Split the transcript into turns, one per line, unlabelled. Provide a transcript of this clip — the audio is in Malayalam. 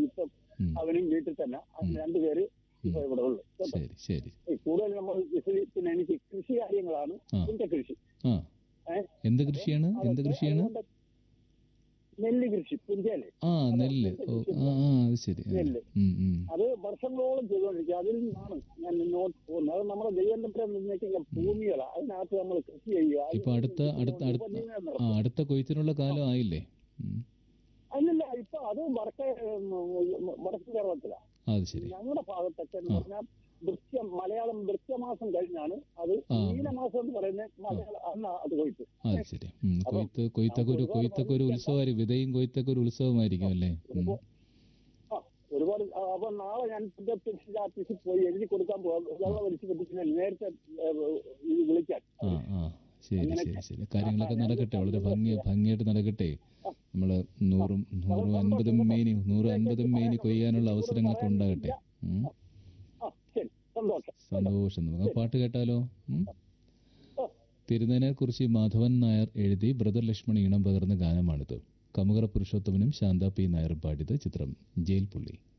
ഇപ്പം
ഉം.
അവനും വീട്ടിൽ തന്നെ അത് രണ്ടുപേര് ഇപ്പൊ ഇവിടെ ഉള്ളു കേട്ടോ.
ശരി ശരി
ഈ കൂടുതൽ നമ്മൾ കൃഷി പിന്നെ എനിക്ക് കൃഷി കാര്യങ്ങളാണ്
ആ.
എന്റെ കൃഷി
ആ
ഏഹ്
എന്ത് കൃഷിയാണ് എന്ത് കൃഷിയാണ്
അതുകൊണ്ട് നെല്ല് കൃഷി പുഞ്ചേല്
ആ നെല്ല് ഓ ആ ആ അത് ശരി ആ.
നെല്ല്.
ഉം, ഉം.
അത് വർഷങ്ങളോളം ചെയ്തുകൊണ്ടിരിക്കുക അതിൽ നിന്നാണ് ഞാൻ മുന്നോട്ട് പോകുന്നത് അത് നമ്മുടെ ദൈവത്തിന്റെ നിർമ്മിക്കുന്ന ഭൂമികളാണ് അതിനകത്ത് നമ്മൾ കൃഷി ചെയ്യുക
ഇപ്പൊ അടുത്ത അടുത്ത അടുത്ത
ഉപജീവനം
ആ
നടത്തുക.
അടുത്ത കൊയ്ത്തിനുള്ള കാലം ആയില്ലേ ഉം.
അല്ലല്ല ഇപ്പൊ അത് വടക്കേ ഉം, വടക്ക് കേരളത്തിലാണ്
അത് ശരി
ഞങ്ങളുടെ ഭാഗത്തൊക്കെ എന്ന് പറഞ്ഞാൽ വൃശ്യം മലയാളം വൃശ്യമാസം കഴിഞ്ഞാണ് അത്
ആ.
മീനമാസം എന്ന് പറയുന്നത് മലയാളം അന്ന് അത് കൊയ്ത്ത്
അത് ശരി ഉം. കൊയ്ത്ത് കൊയ്ത്തൊക്കെ ഒരു കൊയ്ത്തൊക്കെ ഒരു ഉത്സവമായിരിക്കും വിതയും കൊയ്ത്തൊക്കെ ഒരു ഉത്സവമായിരിക്കും അല്ലേ ഉം.
ആ, ഒരുപാട് ആ, അപ്പൊ നാളെ ഞാൻ എന്റെ കൃഷി ഓഫീസിൽ പോയി എഴുതി കൊടുക്കാൻ പോകാം വെള്ളം വലിച്ചു പറ്റിക്കുന്ന നേരത്തെ ഏ, ഇത് വിളിക്കാൻ
ആ ആ ശരി ശരി ശരി കാര്യങ്ങളൊക്കെ നടക്കട്ടെ വളരെ ഭംഗി ഭംഗിയായിട്ട് നടക്കട്ടെ നമ്മള് നൂറും നൂറും അൻപതും മേനി നൂറും അൻപതും മേനി കൊയ്യാനുള്ള അവസരങ്ങളൊക്കെ ഉണ്ടാകട്ടെ ഉം.
ആ ശരി സന്തോഷം
സന്തോഷം നമുക്ക് ആ പാട്ട് കേട്ടാലോ ഉം.
ആ,
തിരുനേനെ കുറിച്ച് മാധവൻ നായർ എഴുതി ബ്രദർ ലക്ഷ്മൺ ഈണം പകർന്ന ഗാനമാണിത് കമുകറ പുരുഷോത്തമനും ശാന്ത പി നായരും പാടിയത് ചിത്രം ജയിൽ പുള്ളി